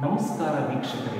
ನಮಸ್ಕಾರ ವೀಕ್ಷಕರೇ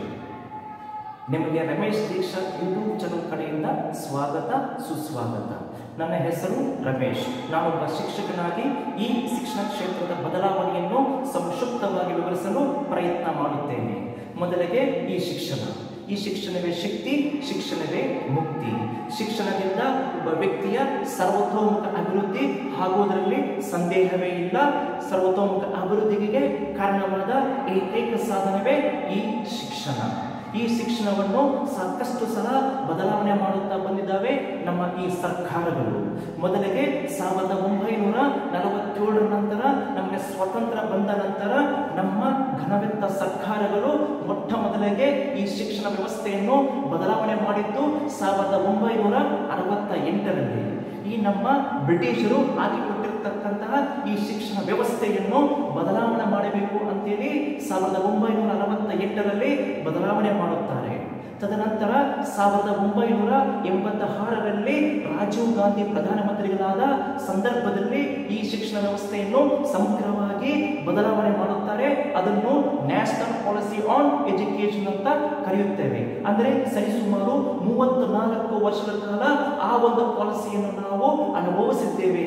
ನಿಮಗೆ ರಮೇಶ್ ದೀಕ್ಷಾ ಯೂಟ್ಯೂಬ್ ಚಾನಲ್ ಕಡೆಯಿಂದ ಸ್ವಾಗತ ಸುಸ್ವಾಗತ ನನ್ನ ಹೆಸರು ರಮೇಶ್ ನಾನೊಬ್ಬ ಶಿಕ್ಷಕನಾಗಿ ಈ ಶಿಕ್ಷಣ ಕ್ಷೇತ್ರದ ಬದಲಾವಣೆಯನ್ನು ಸಂಕ್ಷಿಪ್ತವಾಗಿ ವಿವರಿಸಲು ಪ್ರಯತ್ನ ಮಾಡುತ್ತೇನೆ ಮೊದಲಿಗೆ ಈ ಶಿಕ್ಷಣ ಈ ಶಿಕ್ಷಣವೇ ಶಕ್ತಿ ಶಿಕ್ಷಣವೇ ಮುಕ್ತಿ ಶಿಕ್ಷಣದಿಂದ ಒಬ್ಬ ವ್ಯಕ್ತಿಯ ಸರ್ವತೋಮುಖ ಅಭಿವೃದ್ಧಿ ಆಗುವುದರಲ್ಲಿ ಸಂದೇಹವೇ ಇಲ್ಲ ಸರ್ವತೋಮುಖ ಅಭಿವೃದ್ಧಿಗೆ ಕಾರಣವಾದ ಏಕೈಕ ಸಾಧನವೇ ಈ ಶಿಕ್ಷಣ ಈ ಶಿಕ್ಷಣವನ್ನು ಸಾಕಷ್ಟು ಸಲ ಬದಲಾವಣೆ ಮಾಡುತ್ತಾ ಬಂದಿದ್ದಾವೆ ನಮ್ಮ ಈ ಸರ್ಕಾರಗಳು ಮೊದಲಿಗೆ ಸಾವಿರದ ಒಂಬೈನೂರ ನಲವತ್ತೇಳರ ನಂತರ ನಮಗೆ ಸ್ವತಂತ್ರ ಬಂದ ನಂತರ ನಮ್ಮ ಘನವೆತ್ತ ಸರ್ಕಾರಗಳು ಮೊಟ್ಟ ಮೊದಲಿಗೆ ಈ ಶಿಕ್ಷಣ ವ್ಯವಸ್ಥೆಯನ್ನು ಬದಲಾವಣೆ ಮಾಡಿದ್ದು ಸಾವಿರದ ಒಂಬೈನೂರ ಅರವತ್ತ ಎಂಟರಲ್ಲಿ ಈ ನಮ್ಮ ಬ್ರಿಟಿಷರು ಹಾಕಿಕೊಟ್ಟಿರ್ತಕ್ಕಂತಹ ಈ ಶಿಕ್ಷಣ ವ್ಯವಸ್ಥೆಯನ್ನು ಬದಲಾವಣೆ ಮಾಡಬೇಕು ಅಂತೇಳಿ ಸಾವಿರದ ಒಂಬೈನೂರ ಅರವತ್ತ ಎಂಟರಲ್ಲಿ ಬದಲಾವಣೆ ಮಾಡುತ್ತಾರೆ ತದನಂತರ ಸಾವಿರದ ಒಂಬೈನೂರ ಎಂಬತ್ತ ಆರರಲ್ಲಿ ರಾಜೀವ್ ಗಾಂಧಿ ಪ್ರಧಾನಮಂತ್ರಿಗಳಾದ ಸಂದರ್ಭದಲ್ಲಿ ಈ ಶಿಕ್ಷಣ ವ್ಯವಸ್ಥೆಯನ್ನು ಸಮಗ್ರವಾಗಿ ಬದಲಾವಣೆ ಮಾಡುತ್ತಾರೆ ಅದನ್ನು ನ್ಯಾಷನಲ್ ಪಾಲಿಸಿ ಆನ್ ಎಜುಕೇಶನ್ ಅಂತ ಕರೆಯುತ್ತೇವೆ ಅಂದರೆ ಸರಿಸುಮಾರು ಮೂವತ್ತು ನಾಲ್ಕು ವರ್ಷಗಳ ಕಾಲ ಆ ಒಂದು ಪಾಲಿಸಿಯನ್ನು ನಾವು ಅನುಭವಿಸಿದ್ದೇವೆ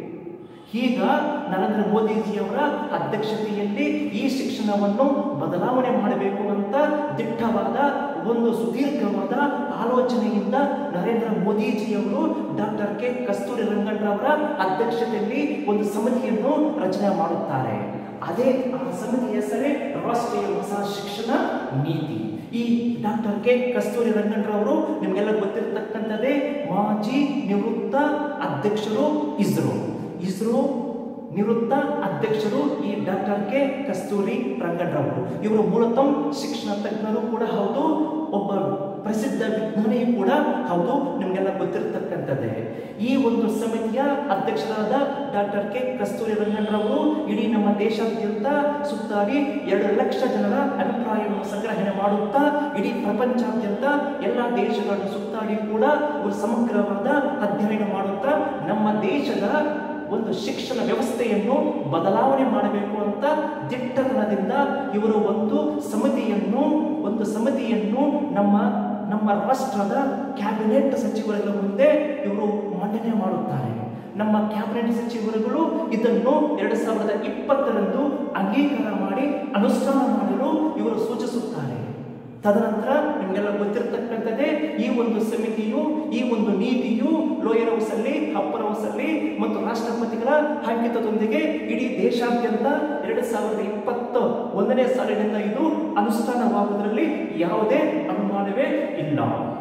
ಈಗ ನರೇಂದ್ರ ಮೋದಿಜಿಯವರ ಅಧ್ಯಕ್ಷತೆಯಲ್ಲಿ ಈ ಶಿಕ್ಷಣವನ್ನು ಬದಲಾವಣೆ ಮಾಡಬೇಕು ಅಂತ ದಿಟ್ಟವಾದ ಒಂದು ಸುದೀರ್ಘವಾದ ಆಲೋಚನೆಯಿಂದ ನರೇಂದ್ರ ಮೋದಿಜಿಯವರು ಡಾಕ್ಟರ್ ಕೆ ಕಸ್ತೂರಿ ರಂಗಣ್ಣರವರ ಅಧ್ಯಕ್ಷತೆಯಲ್ಲಿ ಒಂದು ಸಮಿತಿಯನ್ನು ರಚನೆ ಮಾಡುತ್ತಾರೆ ಅದೇ ಆ ಸಮಿತಿ ಹೆಸರೇ ರಾಷ್ಟ್ರೀಯ ಹೊಸ ಶಿಕ್ಷಣ ನೀತಿ ಈ ಡಾಕ್ಟರ್ ಕೆ ಕಸ್ತೂರಿ ರಂಗಣ್ಣರವರು ನಿಮಗೆಲ್ಲ ಗೊತ್ತಿರತಕ್ಕಂಥದ್ದೇ ಮಾಜಿ ನಿವೃತ್ತ ಅಧ್ಯಕ್ಷರು ಇಸ್ರೋ ಇಸ್ರೋ ನಿವೃತ್ತ ಅಧ್ಯಕ್ಷರು ಈ ಡಾಕ್ಟರ್ ಕೆ ಕಸ್ತೂರಿ ರಂಗಣ್ಣರವರು ಇವರು ಮೂಲತಃ ಶಿಕ್ಷಣ ತಜ್ಞರು ಕೂಡ ಹೌದು ಒಬ್ಬ ಪ್ರಸಿದ್ಧ ವಿಜ್ಞಾನಿಯೂ ಕೂಡ ಹೌದು ನಿಮಗೆಲ್ಲ ಗೊತ್ತಿರತಕ್ಕಂಥದ್ದೇ ಈ ಒಂದು ಸಮಿತಿಯ ಅಧ್ಯಕ್ಷರಾದ ಡಾಕ್ಟರ್ ಕೆ ಕಸ್ತೂರಿ ರಂಗಣ್ಣರವರು ಇಡೀ ನಮ್ಮ ದೇಶಾದ್ಯಂತ ಸುತ್ತಾಡಿ ಎರಡು ಲಕ್ಷ ಜನರ ಅಭಿಪ್ರಾಯವನ್ನು ಸಂಗ್ರಹಣೆ ಮಾಡುತ್ತಾ ಇಡೀ ಪ್ರಪಂಚಾದ್ಯಂತ ಎಲ್ಲ ದೇಶಗಳನ್ನು ಸುತ್ತಾಡಿ ಕೂಡ ಒಂದು ಸಮಗ್ರವಾದ ಅಧ್ಯಯನ ಮಾಡುತ್ತಾ ನಮ್ಮ ದೇಶದ ಒಂದು ಶಿಕ್ಷಣ ವ್ಯವಸ್ಥೆಯನ್ನು ಬದಲಾವಣೆ ಮಾಡಬೇಕು ಅಂತ ದಿಟ್ಟತನದಿಂದ ಇವರು ಒಂದು ಸಮಿತಿಯನ್ನು ಒಂದು ಸಮಿತಿಯನ್ನು ನಮ್ಮ ನಮ್ಮ ರಾಷ್ಟ್ರದ ಕ್ಯಾಬಿನೆಟ್ ಸಚಿವರುಗಳ ಮುಂದೆ ಇವರು ಮಂಡನೆ ಮಾಡುತ್ತಾರೆ ನಮ್ಮ ಕ್ಯಾಬಿನೆಟ್ ಸಚಿವರುಗಳು ಇದನ್ನು ಎರಡು ಸಾವಿರದ ಇಪ್ಪತ್ತರಂದು ಅಂಗೀಕಾರ ಮಾಡಿ ಅನುಷ್ಠಾನ ಮಾಡಲು ಇವರು ಸೂಚಿಸುತ್ತಾರೆ ತದನಂತರ ನಿಮಗೆಲ್ಲ ಗೊತ್ತಿರತಕ್ಕಂಥದ್ದೇ ಈ ಒಂದು ಸಮಿತಿಯು ಈ ಒಂದು ನೀತಿಯು ಲೋಯರ್ ಹೌಸ್ ಅಲ್ಲಿ ಅಪ್ಪರ್ ಹೌಸ್ ಅಲ್ಲಿ ಮತ್ತು ರಾಷ್ಟ್ರಪತಿಗಳ ಅಂಕಿತದೊಂದಿಗೆ ಇಡೀ ದೇಶಾದ್ಯಂತ ಎರಡು ಸಾವಿರದ ಇಪ್ಪತ್ತ ಒಂದನೇ ಸಾಲಿನಿಂದ ಇದು ಅನುಷ್ಠಾನವಾಗುವುದರಲ್ಲಿ ಯಾವುದೇ ಅನುಮಾನವೇ ಇಲ್ಲ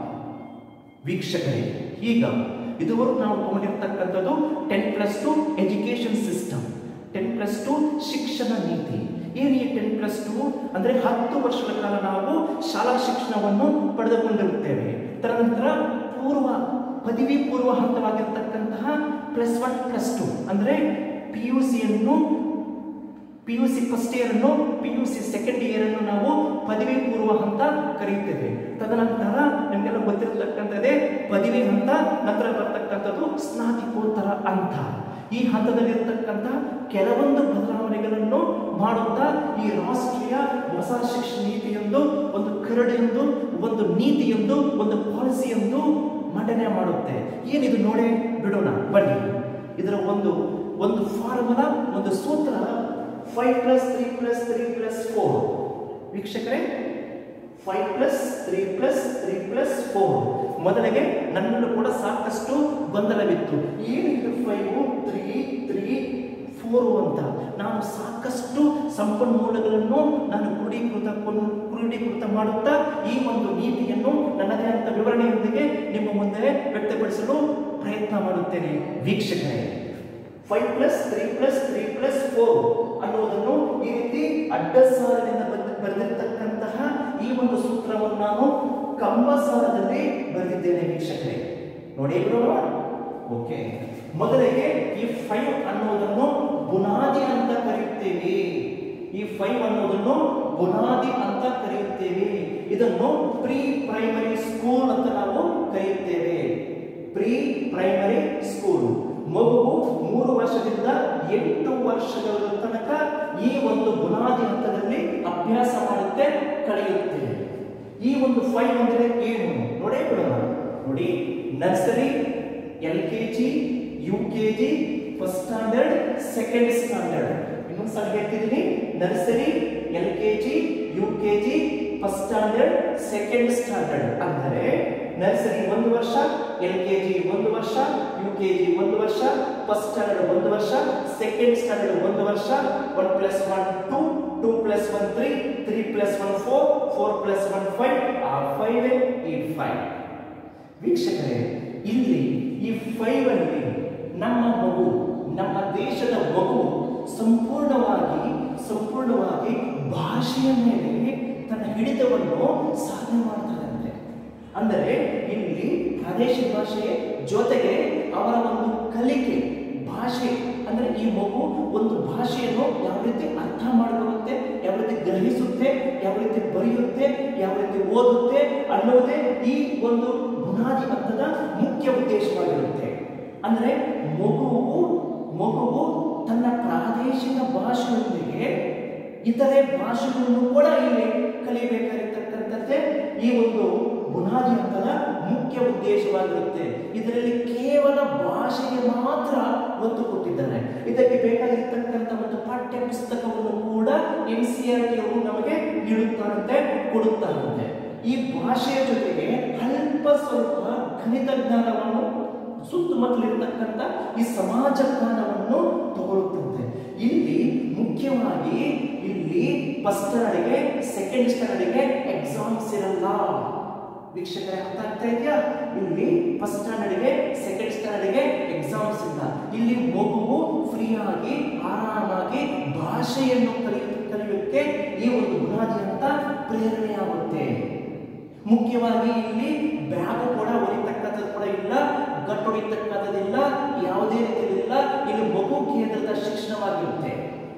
ವೀಕ್ಷಕರೇ ಈಗ ಇದುವರೆಗೂ ನಾವು ತಗೊಂಡಿರ್ತಕ್ಕಂಥದ್ದು ten plus two education system ten plus two ಶಿಕ್ಷಣ ನೀತಿ ಏನು ಈ ಟೆನ್ ಪ್ಲಸ್ ಟು ಅಂದರೆ ಹತ್ತು ವರ್ಷಗಳ ಕಾಲ ನಾವು ಶಾಲಾ ಶಿಕ್ಷಣವನ್ನು ಪಡೆದುಕೊಂಡಿರುತ್ತೇವೆ ತದನಂತರ ಪೂರ್ವ ಪದವಿ ಪೂರ್ವ ಹಂತವಾಗಿರ್ತಕ್ಕಂತಹ ಪ್ಲಸ್ ಒನ್ ಪ್ಲಸ್ ಟು ಅಂದರೆ ಪಿ ಯು ಸಿಯನ್ನು P U C first year ಅನ್ನು P U C second year ಅನ್ನು ನಾವು ಪದವಿ ಪೂರ್ವ ಹಂತ ಕರೆಯುತ್ತೇವೆ ತದನಂತರ ನಿಮಗೆಲ್ಲ ಗೊತ್ತಿರತಕ್ಕಂಥದ್ದೇ ಪದವಿ ಹಂತ ನಂತರ ಬರ್ತಕ್ಕಂಥದ್ದು ಸ್ನಾತಕೋತ್ತರ ಹಂತ ಈ ಹಂತದಲ್ಲಿರ್ತಕ್ಕಂಥ ಕೆಲವೊಂದು ಬದಲಾವಣೆಗಳನ್ನು ಮಾಡುತ್ತಾ ಈ ರಾಷ್ಟ್ರೀಯ ಹೊಸ ಶಿಕ್ಷಣ ನೀತಿಯೊಂದು ಒಂದು ಕರಡೆಯೊಂದು ಒಂದು ನೀತಿಯೊಂದು ಒಂದು ಪಾಲಿಸಿಯೊಂದು ಮಂಡನೆ ಮಾಡುತ್ತೆ ಏನಿದು ನೋಡೇ ಬಿಡೋಣ ಬನ್ನಿ ಇದರ ಒಂದು ಒಂದು ಫಾರ್ಮುಲಾ ಒಂದು ಸೂತ್ರ five plus three plus three plus four ವೀಕ್ಷಕರೇ five plus three plus three plus four ಮೊದಲಿಗೆ ನನ್ನಲ್ಲೂ ಕೂಡ ಸಾಕಷ್ಟು ಗೊಂದಲವಿತ್ತು ಏನಿದು ಫೈವ್ ತ್ರೀ ತ್ರೀ ಫೋರು ಅಂತ ನಾನು ಸಾಕಷ್ಟು ಸಂಪನ್ಮೂಲಗಳನ್ನು ನಾನು ಕ್ರೋಢೀಕೃತ ಕ್ರೋಢೀಕೃತ ಮಾಡುತ್ತಾ ಈ ಒಂದು ನೀತಿಯನ್ನು ನನ್ನದೇ ಅಂತ ವಿವರಣೆಯೊಂದಿಗೆ ನಿಮ್ಮ ಮುಂದೆ ವ್ಯಕ್ತಪಡಿಸಲು ಪ್ರಯತ್ನ ಮಾಡುತ್ತೇನೆ ವೀಕ್ಷಕರೇ five plus three plus three plus four ಅನ್ನೋದನ್ನು ಈ ರೀತಿ ಅಡ್ಡ ಸಾಲಿನಿಂದ ಬರೆದಿರ್ತಕ್ಕಂತಹ ಈ ಒಂದು ಸೂತ್ರವನ್ನು ನಾನು ಕಂಬ ಸಾಲದಲ್ಲಿ ಬರೆದಿದ್ದೇನೆ ವೀಕ್ಷಕರೇ ನೋಡಿ ಬರೋಣ ಓಕೆ ಮೊದಲಿಗೆ ಈ ಫೈವ್ ಅನ್ನೋದನ್ನು ಬುನಾದಿ ಅಂತ ಕರೆಯುತ್ತೇವೆ ಈ ಫೈವ್ ಅನ್ನೋದನ್ನು ಬುನಾದಿ ಅಂತ ಕರೆಯುತ್ತೇವೆ ಇದನ್ನು ಪ್ರೀ ಪ್ರೈಮರಿ ಸ್ಕೂಲ್ ಅಂತ ನಾವು ಕರೆಯುತ್ತೇವೆ ಪ್ರೀ ಪ್ರೈಮರಿ ಸ್ಕೂಲ್ ಮಗುವು ಮೂರು ವರ್ಷದಿಂದ ಎಂಟು ವರ್ಷಗಳ ತನಕ ಈ ಒಂದು ಬುನಾದಿ ಹಂತದಲ್ಲಿ ಅಭ್ಯಾಸ ಮಾಡುತ್ತೆ ಕಳೆಯುತ್ತೆ ಈ ಒಂದು ಫೈವ್ ಅಂದ್ರೆ ಏನು ನೋಡೇ ಬಿಡೋಣ ನೋಡಿ nursery L K G U K G first standard second standard ಇನ್ನೊಂದು ಸಲ ಹೇಳ್ತಿದ್ದೀನಿ nursery L K G U K G first standard second standard ಅಂದರೆ ನರ್ಸರಿ ಒಂದು ವರ್ಷ ಎಲ್ ಕೆ ಜಿ ಒಂದು ವರ್ಷ ಯು ಕೆ ಜಿ ಒಂದು ವರ್ಷ ಫಸ್ಟ್ ಸ್ಟ್ಯಾಂಡರ್ಡ್ ಒಂದು ವರ್ಷ ಸೆಕೆಂಡ್ ಸ್ಟ್ಯಾಂಡರ್ಡ್ ಒಂದು ವರ್ಷ one plus one two two plus one three three plus one four four plus one five ಆ ಫೈವ್ ಈ ಫೈವ್ ವೀಕ್ಷಕರೇ ಇಲ್ಲಿ ಈ ಫೈವ್ ಅಲ್ಲಿ ನಮ್ಮ ಮಗು ನಮ್ಮ ದೇಶದ ಮಗು ಸಂಪೂರ್ಣವಾಗಿ ಸಂಪೂರ್ಣವಾಗಿ ಭಾಷೆಯ ಮೇಲೆ ತನ್ನ ಹಿಡಿತವನ್ನು ಸಾಧನೆ ಮಾಡ್ತಾರಂತೆ ಅಂದರೆ ಇಲ್ಲಿ ಪ್ರಾದೇಶಿಕ ಭಾಷೆ ಜೊತೆಗೆ ಅವರ ಒಂದು ಕಲಿಕೆ ಭಾಷೆ ಅಂದ್ರೆ ಈ ಮಗು ಒಂದು ಭಾಷೆಯನ್ನು ಯಾವ ರೀತಿ ಅರ್ಥ ಮಾಡಿಕೊಳ್ಳುತ್ತೆ ಯಾವ ರೀತಿ ಗ್ರಹಿಸುತ್ತೆ ಯಾವ ರೀತಿ ಬರೆಯುತ್ತೆ ಯಾವ ರೀತಿ ಓದುತ್ತೆ ಅನ್ನೋದೇ ಈ ಒಂದು ಬುನಾದಿ ಹಂತದ ಮುಖ್ಯ ಉದ್ದೇಶವಾಗಿರುತ್ತೆ ಅಂದ್ರೆ ಮಗುವು ಮಗುವು ತನ್ನ ಪ್ರಾದೇಶಿಕ ಭಾಷೆಯೊಂದಿಗೆ ಇತರೆ ಭಾಷೆಗಳನ್ನು ಕೂಡ ಇಲ್ಲಿ ಕಲಿಬೇಕಾಗಿರ್ತಕ್ಕಂಥದ್ದೇ ಈ ಒಂದು ಬುನಾದಿ ಹಂತದ ಮುಖ್ಯ ಉದ್ದೇಶವಾಗಿರುತ್ತೆ ಇದರಲ್ಲಿ ಕೇವಲ ಭಾಷೆಗೆ ಮಾತ್ರ ಒತ್ತು ಕೊಟ್ಟಿದ್ದಾರೆ ಇದಕ್ಕೆ ಬೇಕಾಗಿರ್ತಕ್ಕಂಥ ಒಂದು ಪಾಠ್ಯ ಪುಸ್ತಕವನ್ನು ಕೂಡ ಎನ್ ಸಿ ಆರ್ ಟಿ ಅವರು ನಮಗೆ ನೀಡುತ್ತಾರಂತೆ ಕೊಡುತ್ತಾರಂತೆ ಈ ಭಾಷೆಯ ಜೊತೆಗೆ ಅಲ್ಪ ಸ್ವಲ್ಪ ಗಣಿತ ಜ್ಞಾನವನ್ನು ಸುತ್ತಮುತ್ತಲಿರ್ತಕ್ಕಂಥ ಈ ಸಮಾಜ ಜ್ಞಾನವನ್ನು ತಗೊಳ್ಳುತ್ತಂತೆ ಇಲ್ಲಿ ಮುಖ್ಯವಾಗಿ ಇಲ್ಲಿ ಫಸ್ಟ್ ಸ್ಟ್ಯಾಂಡರ್ಡ್ಗೆ ಸೆಕೆಂಡ್ ಸ್ಟ್ಯಾಂಡರ್ಡ್ಗೆ ಎಕ್ಸಾಮ್ಸ್ ಇರಲ್ಲ ವೀಕ್ಷಕರೇ ಅರ್ಥ ಆಗ್ತಾ ಇದೆಯಾ ಇಲ್ಲಿ ಫಸ್ಟ್ ಸ್ಟ್ಯಾಂಡರ್ಡ್ಗೆ ಸೆಕೆಂಡ್ ಸ್ಟ್ಯಾಂಡರ್ಡ್ಗೆ ಎಕ್ಸಾಮ್ಸ್ ಇಲ್ಲ ಇಲ್ಲಿ ಮಗುವು ಫ್ರೀ ಆಗಿ ಆರಾಮಾಗಿ ಭಾಷೆಯನ್ನು ಕಲಿ ಕಲಿಯೋಕ್ಕೆ ಈ ಒಂದು ಬುನಾದಿ ಅಂತ ಪ್ರೇರಣೆ ಆಗುತ್ತೆ ಮುಖ್ಯವಾಗಿ ಇಲ್ಲಿ ಬ್ಯಾಗ್ ಕೂಡ ಹೊಲಿತಕ್ಕಂಥದ್ದು ಕೂಡ ಇಲ್ಲ ಗಟ್ಟು ಹೊಡಿತಕ್ಕಂಥದ್ದಿಲ್ಲ ಯಾವುದೇ ರೀತಿಯಲ್ಲಿಲ್ಲ ಇಲ್ಲಿ ಮಗು ಕೇಂದ್ರದ ಶಿಕ್ಷಣವಾಗಿರುತ್ತೆ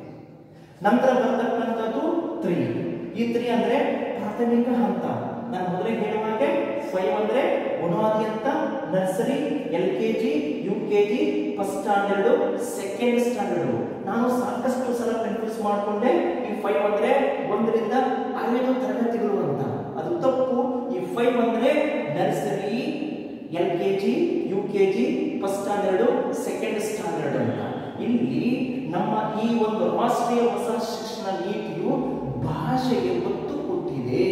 ನಂತರ ಬರ್ತಕ್ಕಂಥದ್ದು ತ್ರೀ ಈ ತ್ರೀ ಅಂದ್ರೆ ಪ್ರಾಥಮಿಕ ಹಂತ ನಾನು ಮೊದಲೇ ಹೇಳುವ ಹಾಗೆ ಫೈವ್ ಅಂದ್ರೆ ಬುನಾದಿ ಅಂತ nursery L K G U K G first standard second standard ನಾನು ಸಾಕಷ್ಟು ಸಲ ಕನ್ಫ್ಯೂಸ್ ಮಾಡಿಕೊಂಡೆ ಈ ಫೈವ್ ಅಂದ್ರೆ ಒಂದರಿಂದ ಐದು ತರಗತಿಗಳು ಅಂತ ಅದು ತಪ್ಪು ಈ ಫೈವ್ ಅಂದ್ರೆ nursery L K G U K G first standard second standard ಅಂತ ಇಲ್ಲಿ ನಮ್ಮ ಈ ಒಂದು ರಾಷ್ಟ್ರೀಯ ಹೊಸ ಶಿಕ್ಷಣ ನೀತಿಯು ಭಾಷೆಗೆ ಒತ್ತು ಕೊಟ್ಟಿದೆ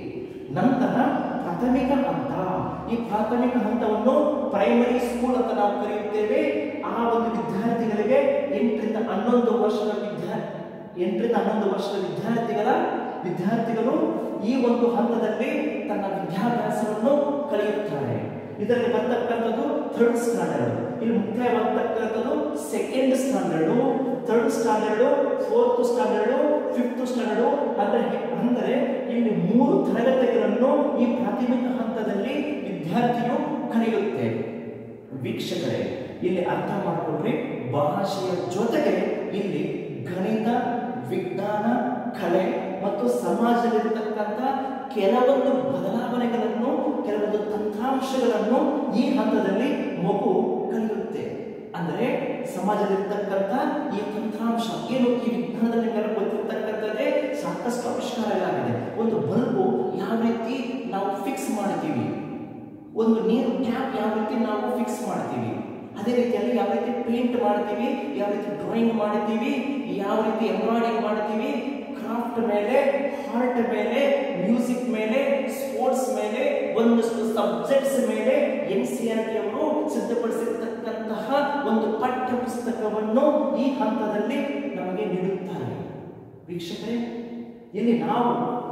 ನಂತರ ಪ್ರಾಥಮಿಕ ಹಂತ ಈ ಪ್ರಾಥಮಿಕ ಹಂತವನ್ನು ಪ್ರೈಮರಿ ಸ್ಕೂಲ್ ಅಂತ ನಾವು ಕರೆಯುತ್ತೇವೆ ಆ ಒಂದು ವಿದ್ಯಾರ್ಥಿಗಳಿಗೆ ಎಂಟರಿಂದ ಹನ್ನೊಂದು ವರ್ಷದ ವಿದ್ಯಾರ್ಥಿ ಎಂಟರಿಂದ ಹನ್ನೊಂದು ವರ್ಷದ ವಿದ್ಯಾರ್ಥಿಗಳ ವಿದ್ಯಾರ್ಥಿಗಳು ಈ ಒಂದು ಹಂತದಲ್ಲಿ ತನ್ನ ವಿದ್ಯಾಭ್ಯಾಸವನ್ನು ಕಲಿಯುತ್ತಾರೆ ಇದರಲ್ಲಿ ಬರ್ತಕ್ಕಂಥದ್ದು ಥರ್ಡ್ ಸ್ಟ್ಯಾಂಡರ್ಡ್ ಇಲ್ಲಿ ಮುಖ್ಯ ಬರ್ತಕ್ಕಂಥದ್ದು second standard third standard fourth standard fifth standard ಅಂದ್ರೆ ಅಂದರೆ ಇಲ್ಲಿ ಮೂರು ತರಗತಿಗಳನ್ನು ಈ ಪ್ರಾಥಮಿಕ ಹಂತದಲ್ಲಿ ವಿದ್ಯಾರ್ಥಿಯು ಕಲಿಯುತ್ತೆ ವೀಕ್ಷಕರೇ ಇಲ್ಲಿ ಅರ್ಥ ಮಾಡಿಕೊಂಡ್ರೆ ಭಾಷೆಯ ಜೊತೆಗೆ ಇಲ್ಲಿ ಗಣಿತ ವಿಜ್ಞಾನ ಕಲೆ ಮತ್ತು ಸಮಾಜದಲ್ಲಿರ್ತಕ್ಕಂಥ ಕೆಲವೊಂದು ಬದಲಾವಣೆಗಳನ್ನು ಕೆಲವೊಂದು ತಂತ್ರಾಂಶಗಳನ್ನು ಈ ಹಂತದಲ್ಲಿ ಮಗು ಕಲಿಯುತ್ತೆ ಅಂದರೆ ಸಮಾಜದಲ್ಲಿರ್ತಕ್ಕಂಥ ಈ ತಂತ್ರಾಂಶ ಏನು ಈ ವಿಜ್ಞಾನದಲ್ಲಿ ನಿಮಗೆಲ್ಲ ಗೊತ್ತಿರ್ತಕ್ಕಂಥದ್ದೇ ಸಾಕಷ್ಟು ಆವಿಷ್ಕಾರಗಳಾಗಿದೆ ಒಂದು ಬಲ್ಬು ಯಾವ ರೀತಿ ನಾವು ಫಿಕ್ಸ್ ಮಾಡ್ತೀವಿ ಒಂದು ನೀರು ಟ್ಯಾಪ್ ಯಾವ ರೀತಿ ನಾವು ಫಿಕ್ಸ್ ಮಾಡ್ತೀವಿ ಅದೇ ರೀತಿಯಲ್ಲಿ ಯಾವ ರೀತಿ ಪೇಂಟ್ ಮಾಡ್ತೀವಿ ಯಾವ ರೀತಿ ಡ್ರಾಯಿಂಗ್ ಮಾಡ್ತೀವಿ ಯಾವ ರೀತಿ ಎಂಬ್ರಾಯ್ಡಿಂಗ್ ಮಾಡ್ತೀವಿ ಕ್ರಾಫ್ಟ್ ಮೇಲೆ ಆರ್ಟ್ ಮೇಲೆ ಮ್ಯೂಸಿಕ್ ಮೇಲೆ ಸ್ಪೋರ್ಟ್ಸ್ ಮೇಲೆ ಒಂದಷ್ಟು ಸಬ್ಜೆಕ್ಟ್ಸ್ ಮೇಲೆ ಎನ್ ಸಿ ಆರ್ ಟಿ ಅವರು ಸಿದ್ಧಪಡಿಸಿರ್ತಕ್ಕಂತಹ ಒಂದು ಪಠ್ಯ ಪುಸ್ತಕವನ್ನು ಈ ಹಂತದಲ್ಲಿ ನಮಗೆ ನೀಡುತ್ತಾರೆ ವೀಕ್ಷಕರೇ ಇಲ್ಲಿ ನಾವು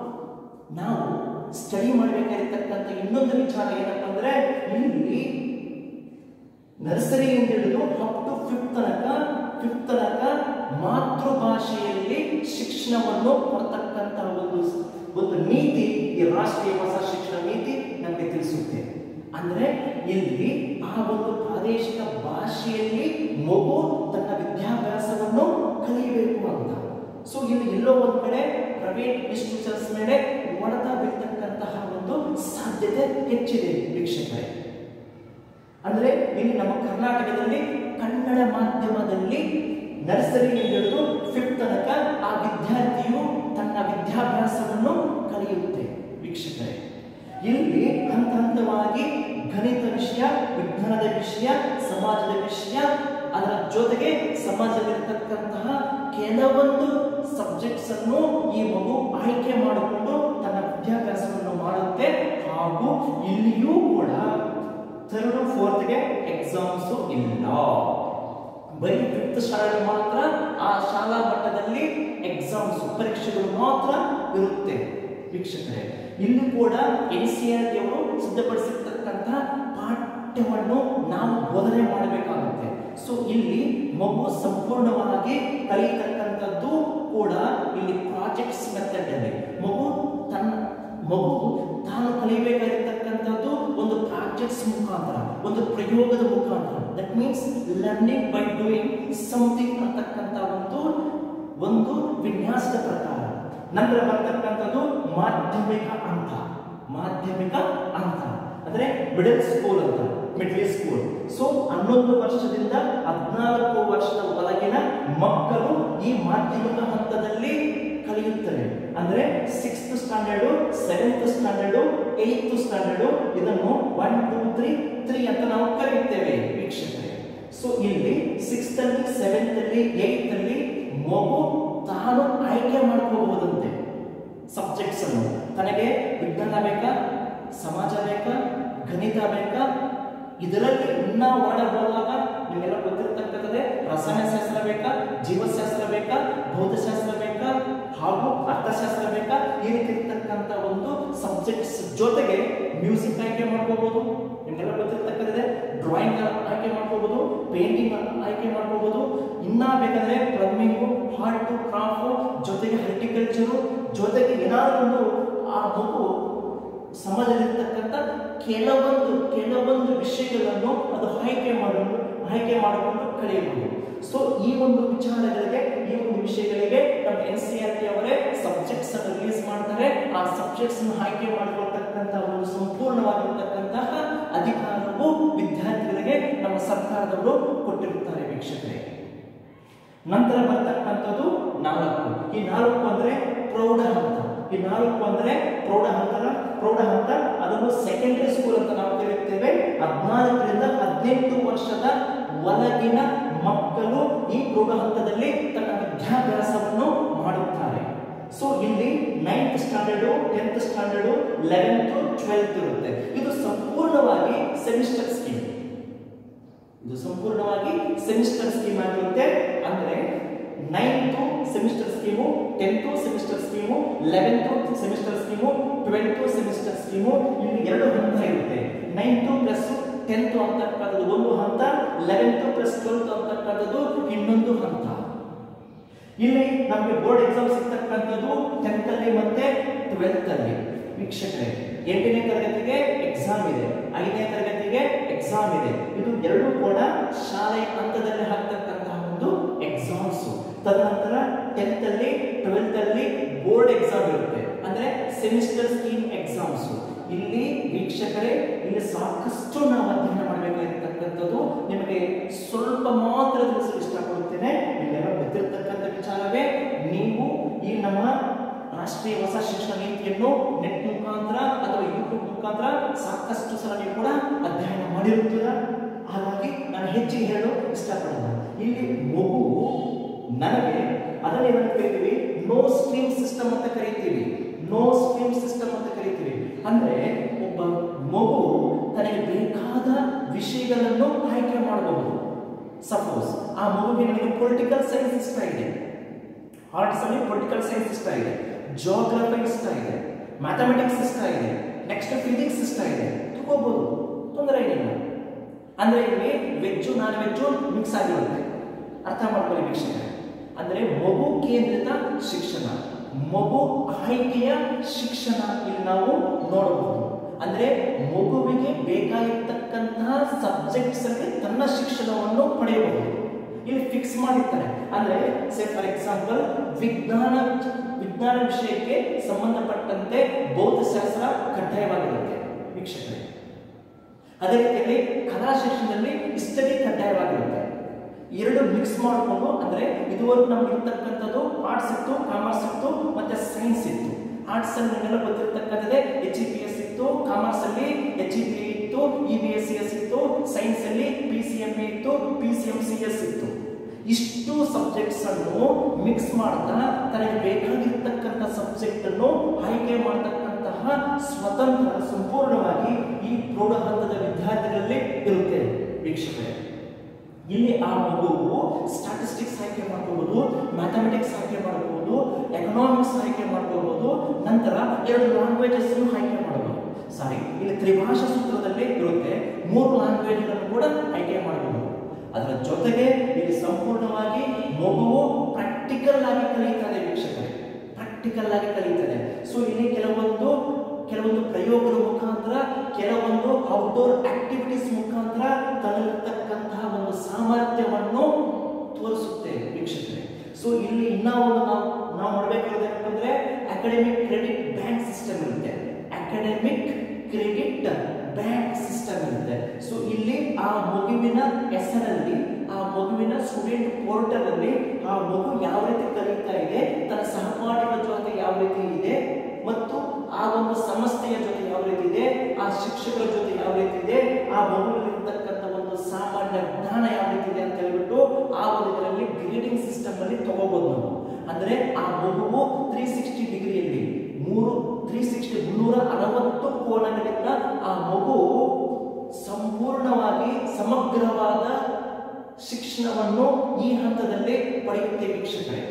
ನಾವು ಸ್ಟಡಿ ಮಾಡಬೇಕಾಗಿರ್ತಕ್ಕಂಥ ಇನ್ನೊಂದು ವಿಚಾರ ಏನಪ್ಪ ಅಂದ್ರೆ ಇಲ್ಲಿ ನರ್ಸರಿಯಿಂದ ಹಿಡಿದು ಅಪ್ ಟು ಫಿಫ್ತ್ ತನಕ ಫಿಫ್ತ್ ತನಕ ಮಾತೃಭಾಷೆಯಲ್ಲಿ ಶಿಕ್ಷಣವನ್ನು ಕೊಡ್ತಕ್ಕಂತಹ ಒಂದು ಒಂದು ನೀತಿ ಈ ರಾಷ್ಟ್ರೀಯ ಹೊಸ ಶಿಕ್ಷಣ ನೀತಿ ನಮಗೆ ತಿಳಿಸುತ್ತೆ ಅಂದ್ರೆ ಇಲ್ಲಿ ಆ ಒಂದು ಪ್ರಾದೇಶಿಕ ಭಾಷೆಯಲ್ಲಿ ಮಗು ತನ್ನ ವಿದ್ಯಾಭ್ಯಾಸವನ್ನು ಕಲಿಯಬೇಕು ಅಂತ ಸೊ ಇಲ್ಲಿ ಎಲ್ಲೋ ಒಂದ್ ಕಡೆ ಪ್ರೈವೇಟ್ ಇನ್ಸ್ಟಿಟ್ಯೂಷನ್ಸ್ ಮೇಲೆ ಹೊಡೆತ ಬೀಳ್ತಕ್ಕಂತಹ ಒಂದು ಸಾಧ್ಯತೆ ಹೆಚ್ಚಿದೆ ವೀಕ್ಷಕರೇ ಅಂದ್ರೆ ಇಲ್ಲಿ ನಮ್ಮ ಕರ್ನಾಟಕದಲ್ಲಿ ಕನ್ನಡ ಮಾಧ್ಯಮದಲ್ಲಿ ನರ್ಸರಿ ಹಿಡಿದು ಫಿಫ್ತ್ ತನಕ ಆ ವಿದ್ಯಾರ್ಥಿಯು ತನ್ನ ವಿದ್ಯಾಭ್ಯಾಸವನ್ನು ಕಲಿಯುತ್ತೆ ವೀಕ್ಷಕರೇ ಇಲ್ಲಿ ಹಂತ ಹಂತವಾಗಿ ಗಣಿತ ವಿಷಯ ವಿಜ್ಞಾನದ ವಿಷಯ ಸಮಾಜದ ವಿಷಯ ಅದರ ಜೊತೆಗೆ ಸಮಾಜದಲ್ಲಿರ್ತಕ್ಕಂತಹ ಕೆಲವೊಂದು ಸಬ್ಜೆಕ್ಟ್ಸ್ ಅನ್ನು ಈ ಮಗು ಆಯ್ಕೆ ಮಾಡಿಕೊಂಡು ತನ್ನ ವಿದ್ಯಾಭ್ಯಾಸವನ್ನು ಮಾಡುತ್ತೆ ಹಾಗೂ ಇಲ್ಲಿಯೂ ಕೂಡ ಥರ್ಡ್ ಫೋರ್ತ್ಗೆ ಎಕ್ಸಾಮ್ಸ್ ಇಲ್ಲ ಬರೀ ಫಿಫ್ತ್ ಸ್ಟ್ಯಾಂಡರ್ಡ್ ಮಾತ್ರ ಆ ಶಾಲಾ ಮಟ್ಟದಲ್ಲಿ ಎಕ್ಸಾಮ್ಸ್ ಪರೀಕ್ಷೆಗಳು ಮಾತ್ರ ಇರುತ್ತೆ ವೀಕ್ಷಕರೇ ಇಲ್ಲಿ ಕೂಡ ಎನ್ ಸಿ ಆರ್ ಟಿ ಅವರು ಸಿದ್ಧಪಡಿಸಿರ್ತಕ್ಕಂತಹ ಪಾಠ್ಯವನ್ನು ನಾವು ಬೋಧನೆ ಮಾಡಬೇಕಾಗುತ್ತೆ ಸೊ ಇಲ್ಲಿ ಮಗು ಸಂಪೂರ್ಣವಾಗಿ ಕಲಿತಕ್ಕಂಥದ್ದು ಕೂಡ ಇಲ್ಲಿ ಪ್ರಾಜೆಕ್ಟ್ಸ್ ಮೆಥಡ್ ಅಲ್ಲಿ ಮಗು ತನ್ನ ಮಗು ತಾನು ಕಲಿಬೇಕಾಗಿರ್ತಕ್ಕಂಥದ್ದು ಒಂದು ಪ್ರಾಜೆಕ್ಟ್ಸ್ ಮುಖಾಂತರ ಒಂದು ಪ್ರಯೋಗದ ಮುಖಾಂತರ that means learning by doing something ಅಂತಕ್ಕಂಥ ಒಂದು ಒಂದು ವಿನ್ಯಾಸದ ಪ್ರಕಾರ ನಂತರ ಬರ್ತಕ್ಕಂಥದ್ದು ಮಾಧ್ಯಮಿಕ ಹಂತ ಮಾಧ್ಯಮಿಕ ಹಂತ ಅಂದ್ರೆ ಮಿಡಲ್ ಸ್ಕೂಲ್ ಅಂತ ಮಿಡ್ಲ್ ಸ್ಕೂಲ್ ಸೊ ಹನ್ನೊಂದು ವರ್ಷದಿಂದ ಹದಿನಾಲ್ಕು ವರ್ಷದ ಒಳಗಿನ ಮಕ್ಕಳು ಈ ಮಾಧ್ಯಮಿಕ ಹಂತದಲ್ಲಿ ಕಲಿಯುತ್ತಾರೆ ಅಂದ್ರೆ sixth standard seventh standard eighth standard ಇದನ್ನು ಒನ್ ಟೂ ತ್ರೀ ತ್ರೀ ಅಂತ ನಾವು ಕರೆಯುತ್ತೇವೆ ವೀಕ್ಷಕರೇ ಸೊ ಇಲ್ಲಿ ಸಿಕ್ಸ್ತ್ ಅಲ್ಲಿ ಸೆವೆಂತ್ ಅಲ್ಲಿ ಏತ್ ಅಲ್ಲಿ ಮಗು ತಾನು ಆಯ್ಕೆ ಮಾಡ್ಕೋಬಹುದಂತೆ ಸಬ್ಜೆಕ್ಟ್ಸ್ ಅನ್ನು ತನಗೆ ವಿಜ್ಞಾನ ಬೇಕಾ ಸಮಾಜ ಬೇಕಾ ಗಣಿತ ಬೇಕಾ ಇದರಲ್ಲಿ ಇನ್ನ ಮಾಡಬಹುದಾಗ ನಿಮಗೆಲ್ಲ ಗೊತ್ತಿರ್ತಕ್ಕಂಥದ್ದೇ ರಸಾಯನಶಾಸ್ತ್ರ ಬೇಕಾ ಜೀವಶಾಸ್ತ್ರ ಬೇಕಾ ಭೌತಶಾಸ್ತ್ರ ಬೇಕಾ ಹಾಗೂ ಅರ್ಥಶಾಸ್ತ್ರ ಬೇಕಾ ಈ ರೀತಿ ಇರ್ತಕ್ಕಂಥ ಒಂದು ಸಬ್ಜೆಕ್ಟ್ಸ್ ಜೊತೆಗೆ ಮ್ಯೂಸಿಕ್ ಆಯ್ಕೆ ಮಾಡ್ಕೋಬಹುದು ನಿಮಗೆಲ್ಲ ಗೊತ್ತಿರ್ತಕ್ಕಂಥದ್ದೇ ಡ್ರಾಯಿಂಗ್ ಆಯ್ಕೆ ಮಾಡ್ಕೋಬಹುದು ಪೇಂಟಿಂಗ್ ಆಯ್ಕೆ ಮಾಡ್ಕೋಬಹುದು ಇನ್ನ ಬೇಕಾದ್ರೆ ಪ್ಲಂಬಿಂಗು ಆರ್ಟ್ ಕ್ರಾಫ್ಟ್ ಜೊತೆಗೆ ಹಾರ್ಟಿಕಲ್ಚರು ಜೊತೆಗೆ ಏನಾದರೂ ಒಂದು ಆ ಮಗು ಸಮಾಜದಲ್ಲಿರ್ತಕ್ಕಂಥ ಕೆಲವೊಂದು ಕೆಲವೊಂದು ವಿಷಯಗಳನ್ನು ಅದು ಆಯ್ಕೆ ಮಾಡಲು ಆಯ್ಕೆ ಮಾಡಿಕೊಂಡು ಕಲಿಯಬಹುದು ಸೊ ಈ ಒಂದು ವಿಚಾರಗಳಿಗೆ ಈ ಒಂದು ವಿಷಯಗಳಿಗೆ ನಮ್ಮ ಎನ್ ಸಿ ಆರ್ ಟಿ ಅವರೇ ಸಬ್ಜೆಕ್ಟ್ಸ್ ಅನ್ನು ರಿಲೀಸ್ ಮಾಡ್ತಾರೆ ಆ ಸಬ್ಜೆಕ್ಟ್ಸ್ ಅನ್ನು ಆಯ್ಕೆ ಮಾಡಿಕೊಳ್ತಕ್ಕಂಥ ಒಂದು ಸಂಪೂರ್ಣವಾಗಿರ್ತಕ್ಕಂತಹ ಅಧಿಕಾರವು ವಿದ್ಯಾರ್ಥಿಗಳಿಗೆ ನಮ್ಮ ಸರ್ಕಾರದವರು ಕೊಟ್ಟಿರುತ್ತಾರೆ ವೀಕ್ಷಕರೇ ನಂತರ ಬರ್ತಕ್ಕಂಥದ್ದು ನಾಲ್ಕು ಈ ನಾಲ್ಕು ಅಂದ್ರೆ ಪ್ರೌಢ ಹಂತ ಈ ನಾಲ್ಕು ಅಂದ್ರೆ ಪ್ರೌಢ ಹಂತದ ಪ್ರೌಢ ಹಂತ ಅದನ್ನು ಸೆಕೆಂಡರಿ ಸ್ಕೂಲ್ ಅಂತ ನಾವು ಕರೆಯುತ್ತೇವೆ ಹದಿನಾಲ್ಕರಿಂದ ಹದಿನೆಂಟು ವರ್ಷದ ಒಳಗಿನ ಮಕ್ಕಳು ಈ ಪ್ರೌಢ ಹಂತದಲ್ಲಿ ತನ್ನ ವಿದ್ಯಾಭ್ಯಾಸವನ್ನು ಮಾಡುತ್ತಾರೆ ಸೊ ಇಲ್ಲಿ ninth standard tenth standard eleventh twelfth ಇರುತ್ತೆ ಇದು ಸಂಪೂರ್ಣವಾಗಿ ಸೆಮಿಸ್ಟರ್ ಸ್ಕೀಮ್ ಇದು ಸಂಪೂರ್ಣವಾಗಿ ಸೆಮಿಸ್ಟರ್ ಸ್ಕೀಮ್ ಆಗಿರುತ್ತೆ ಅಂದ್ರೆ ninth semester scheme tenth semester scheme eleventh semester scheme twelfth semester scheme ಇಲ್ಲಿ ಎರಡು ಹಂತ ಇರುತ್ತೆ ನೈನ್ತ್ ಪ್ಲಸ್ ಟೆಂತ್ ಅಂತಕ್ಕಂಥದ್ದು ಒಂದು ಹಂತ ಲೆವೆಂತ್ ಪ್ಲಸ್ ಟ್ವೆಲ್ತ್ ಅಂತಕ್ಕಂಥದ್ದು ಇನ್ನೊಂದು ಹಂತ ಇಲ್ಲಿ ನಮಗೆ ಬೋರ್ಡ್ ಎಕ್ಸಾಮ್ ಸಿಗ್ತಕ್ಕಂಥದ್ದು ಟೆಂತ್ ಅಲ್ಲಿ ಮತ್ತೆ ಟ್ವೆಲ್ತ್ ಅಲ್ಲಿ ವೀಕ್ಷಕರೇ ಎಂಟನೇ ತರಗತಿಗೆ ಎಕ್ಸಾಮ್ ಇದೆ ಐದನೇ ತರಗತಿಗೆ ಎಕ್ಸಾಮ್ ಇದೆ ಇದು ಎರಡೂ ಕೂಡ ಶಾಲೆಯ ಹಂತದಲ್ಲಿ ಹಾಕ್ತಕ್ಕಂತಹ ಒಂದು ಎಕ್ಸಾಮ್ಸ್ ತದನಂತರ ಟೆಂತ್ ಅಲ್ಲಿ ಟ್ವೆಲ್ತ್ ಅಲ್ಲಿ ಬೋರ್ಡ್ ಎಕ್ಸಾಮ್ ಇರುತ್ತೆ ಅಂದ್ರೆ ಸೆಮಿಸ್ಟರ್ ಸ್ಕೀಮ್ ಎಕ್ಸಾಮ್ಸ್ ಇಲ್ಲಿ ವೀಕ್ಷಕರೇ ಇಲ್ಲಿ ಸಾಕಷ್ಟು ನಾವು ಅಧ್ಯಯನ ಮಾಡಬೇಕಾಗಿರ್ತಕ್ಕಂಥದ್ದು ನಿಮಗೆ ಸ್ವಲ್ಪ ಮಾತ್ರ ತಿಳಿಸಲು ಇಷ್ಟಪಡುತ್ತೇನೆ ನಿಮ್ಮೆಲ್ಲ ಗೊತ್ತಿರತಕ್ಕಂಥ ವಿಚಾರವೇ ನೀವು ಈ ನಮ್ಮ ರಾಷ್ಟ್ರೀಯ ಹೊಸ ಶಿಕ್ಷಣ ನೀತಿಯನ್ನು ನೆಟ್ ಮುಖಾಂತರ ಅಥವಾ ಯೂಟ್ಯೂಬ್ ಮುಖಾಂತರ ಸಾಕಷ್ಟು ಸಲ ನೀವು ಕೂಡ ಅಧ್ಯಯನ ಮಾಡಿರುತ್ತೀರ ಹಾಗಾಗಿ ನಾನು ಹೆಚ್ಚಿಗೆ ಹೇಳಲು ಇಷ್ಟಪಡಲ್ಲ ಇಲ್ಲಿ ಮಗು ನನಗೆ ಅದನ್ನೇ ನಾವು ಕರಿತೀವಿ ನೋ ಸ್ಟ್ರೀಮ್ ಸಿಸ್ಟಮ್ ಅಂತ ಕರಿತೀವಿ ನೋ ಸ್ಟ್ರೀಮ್ ಸಿಸ್ಟಮ್ ಅಂತ ಕರಿತೀವಿ ಅಂದ್ರೆ ಒಬ್ಬ ಮಗು ತನಗೆ ಬೇಕಾದ ವಿಷಯಗಳನ್ನು ಆಯ್ಕೆ ಮಾಡಬಹುದು ಸಪೋಸ್ ಆ ಮಗುವಿಗೆ ನನಗೆ ಪೊಲಿಟಿಕಲ್ ಸೈನ್ಸ್ ಇಷ್ಟ ಇದೆ ಆರ್ಟ್ಸ್ ಅಲ್ಲಿ ಪೊಲಿಟಿಕಲ್ ಸೈನ್ಸ್ ಇಷ್ಟ ಇದೆ ಜೋಗ್ರಫಿ ಇಷ್ಟ ಇದೆ ಮ್ಯಾಥಮೆಟಿಕ್ಸ್ ಇಷ್ಟ ಇದೆ ನೆಕ್ಸ್ಟ್ ಫಿಸಿಕ್ಸ್ ಇಷ್ಟ ಇದೆ ತಗೋಬಹುದು ತೊಂದರೆ ಏನಿಲ್ಲ ಅಂದ್ರೆ ಇಲ್ಲಿ ವೆಜ್ಜು ನಾನ್ ವೆಜ್ಜು ಮಿಕ್ಸ್ ಆಗಿರುತ್ತೆ ಅರ್ಥ ಮಾಡ್ಕೊಳ್ಳಿ ವೀಕ್ಷಕರೇ ಅಂದ್ರೆ ಮಗು ಕೇಂದ್ರಿತ ಶಿಕ್ಷಣ ಮಗು ಆಯ್ಕೆಯ ಶಿಕ್ಷಣ ಇಲ್ಲಿ ನಾವು ನೋಡಬಹುದು ಅಂದ್ರೆ ಮಗುವಿಗೆ ಬೇಕಾಗಿರ್ತಕ್ಕಂತಹ ಸಬ್ಜೆಕ್ಟ್ಸ್ ಅಲ್ಲಿ ತನ್ನ ಶಿಕ್ಷಣವನ್ನು ಪಡೆಯಬಹುದು ಇಲ್ಲಿ ಫಿಕ್ಸ್ ಮಾಡಿರ್ತಾರೆ ಅಂದ್ರೆ ಸೇ ಫಾರ್ ಎಕ್ಸಾಂಪಲ್ ವಿಜ್ಞಾನ ವಿಜ್ಞಾನ ವಿಷಯಕ್ಕೆ ಸಂಬಂಧಪಟ್ಟಂತೆ ಭೌತಶಾಸ್ತ್ರ ಕಡ್ಡಾಯವಾಗಿರುತ್ತೆ ವೀಕ್ಷಕರೇ ಅದೇ ರೀತಿಯಲ್ಲಿ ಕಲಾ ಶಿಕ್ಷಣದಲ್ಲಿ ಸ್ಟಡಿ ಕಡ್ಡಾಯವಾಗಿರುತ್ತೆ ಎರಡು ಮಿಕ್ಸ್ ಮಾಡಿಕೊಂಡು ಅಂದ್ರೆ ಇದುವರೆಗೂ ನಮ್ಗೆ ಇರ್ತಕ್ಕಂಥದ್ದು ಆರ್ಟ್ಸ್ ಇತ್ತು ಕಾಮರ್ಸ್ ಇತ್ತು ಮತ್ತೆ ಸೈನ್ಸ್ ಇತ್ತು ಆರ್ಟ್ಸ್ ಅಲ್ಲಿ ನಿಮ್ಗೆಲ್ಲ ಗೊತ್ತಿರ್ತಕ್ಕಂಥದ್ದೇ ಎಚ್ ಇ ಪಿ ಎಸ್ ಇತ್ತು ಕಾಮರ್ಸ್ ಅಲ್ಲಿ ಎಚ್ ಇ ಪಿ ಇತ್ತು E B S C S ಇತ್ತು ಸೈನ್ಸ್ ಅಲ್ಲಿ ಪಿ ಸಿ ಎಂ ಬಿ ಇತ್ತು P C M C S ಇತ್ತು ಇಷ್ಟು ಸಬ್ಜೆಕ್ಟ್ಸ್ ಅನ್ನು ಮಿಕ್ಸ್ ಮಾಡ್ತಾ ತನಗೆ ಬೇಕಾಗಿರ್ತಕ್ಕಂಥ ಸಬ್ಜೆಕ್ಟ್ ಅನ್ನು ಆಯ್ಕೆ ಮಾಡತಕ್ಕಂತಹ ಸ್ವತಂತ್ರ ಸಂಪೂರ್ಣವಾಗಿ ಈ ಪ್ರೌಢ ಹಂತದ ವಿದ್ಯಾರ್ಥಿಗಳಲ್ಲಿ ಇರುತ್ತೆ ವೀಕ್ಷಕರೇ ಇಲ್ಲಿ ಆ ಮಗುವು ಸ್ಟಾಟಿಸ್ಟಿಕ್ಸ್ ಆಯ್ಕೆ ಮಾಡ್ಕೋಬಹುದು ಮ್ಯಾಥಮೆಟಿಕ್ಸ್ ಆಯ್ಕೆ ಮಾಡಬಹುದು ಎಕನಾಮಿಕ್ಸ್ ಆಯ್ಕೆ ಮಾಡ್ಕೋಬಹುದು ನಂತರ ಎರಡು ಲ್ಯಾಂಗ್ವೇಜಸ್ ಆಯ್ಕೆ ಮಾಡಬಹುದು ಸಾರಿ ಇಲ್ಲಿ ತ್ರಿಭಾಷಾ ಸೂತ್ರದಲ್ಲಿ ಇರುತ್ತೆ ಮೂರು ಲ್ಯಾಂಗ್ವೇಜ್ಗಳನ್ನು ಕೂಡ ಆಯ್ಕೆ ಮಾಡಬಹುದು ಅದರ ಜೊತೆಗೆ ಇಲ್ಲಿ ಸಂಪೂರ್ಣವಾಗಿ ಮಗುವು ಪ್ರಾಕ್ಟಿಕಲ್ ಆಗಿ ಕಲಿಯುತ್ತದೆ ವೀಕ್ಷಕರೇ ಪ್ರಾಕ್ಟಿಕಲ್ ಆಗಿ ಕಲಿಯುತ್ತದೆ ಸೊ ಇಲ್ಲಿ ಕೆಲವೊಂದು ಕೆಲವೊಂದು ಪ್ರಯೋಗದ ಮುಖಾಂತರ ಕೆಲವೊಂದು ಔಟ್ಡೋರ್ ಆಕ್ಟಿವಿಟೀಸ್ ಮುಖಾಂತರ ತನ್ನಲ್ಲಿರ್ತಕ್ಕಂತಹ ಒಂದು ಸಾಮರ್ಥ್ಯವನ್ನು ತೋರಿಸುತ್ತೆ ವೀಕ್ಷಕರೇ ಸೊ ಇಲ್ಲಿ ಇನ್ನ ಒಂದು ನಾವು ನಾವು ಮಾಡಬೇಕಾದ್ರೆ ಏನಂತಂದ್ರೆ ಅಕಾಡೆಮಿಕ್ ಕ್ರೆಡಿಟ್ ಬ್ಯಾಂಕ್ ಸಿಸ್ಟಮ್ ಇರುತ್ತೆ ಅಕಾಡೆಮಿಕ್ ಕ್ರೆಡಿಟ್ ಬ್ಯಾಂಕ್ ಸಿಸ್ಟಮ್ ಇರುತ್ತೆ ಸೊ ಇಲ್ಲಿ ಆ ಮಗುವಿನ ಹೆಸರಲ್ಲಿ ಆ ಮಗುವಿನ ಸ್ಟೂಡೆಂಟ್ ಪೋರ್ಟಲ್ ಅಲ್ಲಿ ಆ ಮಗು ಯಾವ ರೀತಿ ಕಲಿತಾ ಇದೆ ತನ್ನ ಸಹಪಾಠಿಗಳ ಜೊತೆ ಯಾವ ರೀತಿ ಇದೆ ಮತ್ತು ಆ ಒಂದು ಸಂಸ್ಥೆಯ ಜೊತೆ ಯಾವ ರೀತಿ ಇದೆ ಆ ಶಿಕ್ಷಕರ ಜೊತೆ ಯಾವ ರೀತಿ ಇದೆ ಆ ಮಗುವಿನಲ್ಲಿರ್ತಕ್ಕಂಥ ಒಂದು ಸಾಮಾನ್ಯ ಜ್ಞಾನ ಯಾವ ರೀತಿ ಇದೆ ಅಂತ ಹೇಳ್ಬಿಟ್ಟು ಆ ಒಂದು ಇದರಲ್ಲಿ ಗ್ರೇಡಿಂಗ್ ಸಿಸ್ಟಮ್ ಅಲ್ಲಿ ತಗೋಬಹುದು ನಾವು ಅಂದ್ರೆ ಆ ಮಗುವು ತ್ರೀ ಸಿಕ್ಸ್ಟಿ ಡಿಗ್ರಿಯಲ್ಲಿ ಮೂರು ತ್ರೀ ಸಿಕ್ಸ್ಟಿ ಮುನ್ನೂರ ಅರವತ್ತು ಕೋನಗಳಿಂದ ಆ ಮಗು ಸಂಪೂರ್ಣವಾಗಿ ಸಮಗ್ರವಾದ ಶಿಕ್ಷಣವನ್ನು ಈ ಹಂತದಲ್ಲಿ ಪಡೆಯುತ್ತೆ ವೀಕ್ಷಕರೇ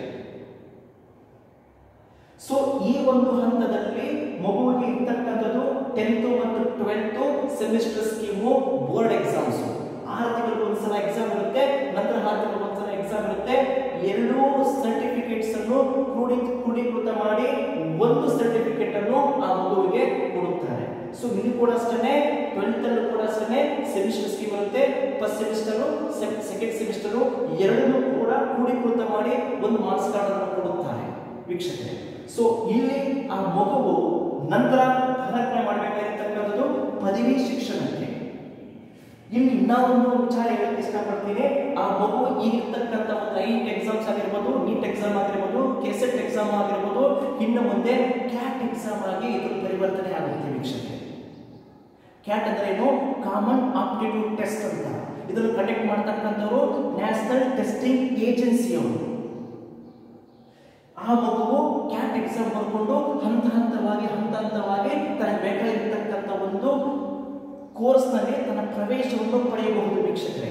ಸೊ ಈ ಒಂದು ಹಂತದಲ್ಲಿ ಮಗುವಿಗೆ ಇರ್ತಕ್ಕಂಥದ್ದು ಟೆಂತ್ ಮತ್ತು twelfth semester scheme board exams ಆರು ತಿಂಗಳಿಗೆ ಒಂದ್ಸಲ ಎಕ್ಸಾಮ್ ಇರುತ್ತೆ ನಂತರ ಆರು ತಿಂಗಳಿಗೆ ಒಂದ್ಸಲ ಎಕ್ಸಾಮ್ ಇರುತ್ತೆ ಎರಡೂ ಸರ್ಟಿಫಿಕೇಟ್ಸ್ ಅನ್ನು ಕ್ರೋಢಿ ಕ್ರೋಢೀಕೃತ ಮಾಡಿ ಒಂದು ಸರ್ಟಿಫಿಕೇಟ್ ಅನ್ನು ಆ ಮಗುವಿಗೆ ಕೊಡುತ್ತಾರೆ ಸೊ ಇಲ್ಲಿ ಕೂಡ ಅಷ್ಟೇ ಟ್ವೆಲ್ತ್ ಅಲ್ಲೂ ಕೂಡ ಅಷ್ಟೇ ಸೆಮಿಸ್ಟರ್ ಸ್ಕೀಮ್ ಇರುತ್ತೆ ಫಸ್ಟ್ ಸೆಮಿಸ್ಟರ್ ಸೆಕೆಂಡ್ ಸೆಮಿಸ್ಟರ್ ಎರಡನ್ನೂ ಕೂಡ ಕ್ರೋಢೀಕೃತ ಮಾಡಿ ಒಂದು ಮಾರ್ಕ್ಸ್ ಕಾರ್ಡ್ ಅನ್ನು ಕೊಡುತ್ತಾರೆ ವೀಕ್ಷಕರೇ ಸೊ ಇಲ್ಲಿ ಆ ಮಗುವು ನಂತರ ಪದಾರ್ಪಣೆ ಮಾಡಬೇಕಾಗಿರ್ತಕ್ಕಂಥದ್ದು ಪದವಿ ಶಿಕ್ಷಣಕ್ಕೆ ಇಲ್ಲಿ ಇನ್ನೂ ಒಂದು ವಿಚಾರ ಹೇಳಕ್ಕೆ ಇಷ್ಟಪಡ್ತೀನಿ ಆ ಮಗು ಈಗಿರ್ತಕ್ಕಂಥ ಒಂದು ಐಟ್ ಎಕ್ಸಾಮ್ಸ್ ಆಗಿರ್ಬೋದು ನೀಟ್ ಎಕ್ಸಾಮ್ ಆಗಿರ್ಬೋದು ಕೆಸೆಟ್ ಎಕ್ಸಾಮ್ ಆಗಿರ್ಬೋದು ಇನ್ನು ಮುಂದೆ ಕ್ಯಾಟ್ ಎಕ್ಸಾಮ್ ಆಗಿ ಇದು ಪರಿವರ್ತನೆ ಆಗುತ್ತೆ ವೀಕ್ಷಕರೇ ಕ್ಯಾಟ್ ಅಂದ್ರೆ ಏನು ಕಾಮನ್ ಆಪ್ಟಿಟ್ಯೂಡ್ ಟೆಸ್ಟ್ ಅಂತ ಇದನ್ನು ಕಂಡಕ್ಟ್ ಮಾಡ್ತಕ್ಕಂಥವ್ರು ನ್ಯಾಷನಲ್ ಟೆಸ್ಟಿಂಗ್ ಏಜೆನ್ಸಿಯವರು ಆ ಮಗುವು ಕ್ಯಾಟ್ ಎಕ್ಸಾಮ್ ಬರ್ಕೊಂಡು ಹಂತ ಹಂತವಾಗಿ ಹಂತ ಹಂತವಾಗಿ ತನಗೆ ಬೇಕಾಗಿರ್ತಕ್ಕಂಥ ಒಂದು ಕೋರ್ಸ್ನಲ್ಲಿ ತನ್ನ ಪ್ರವೇಶವನ್ನು ಪಡೆಯಬಹುದು ವೀಕ್ಷಕರೇ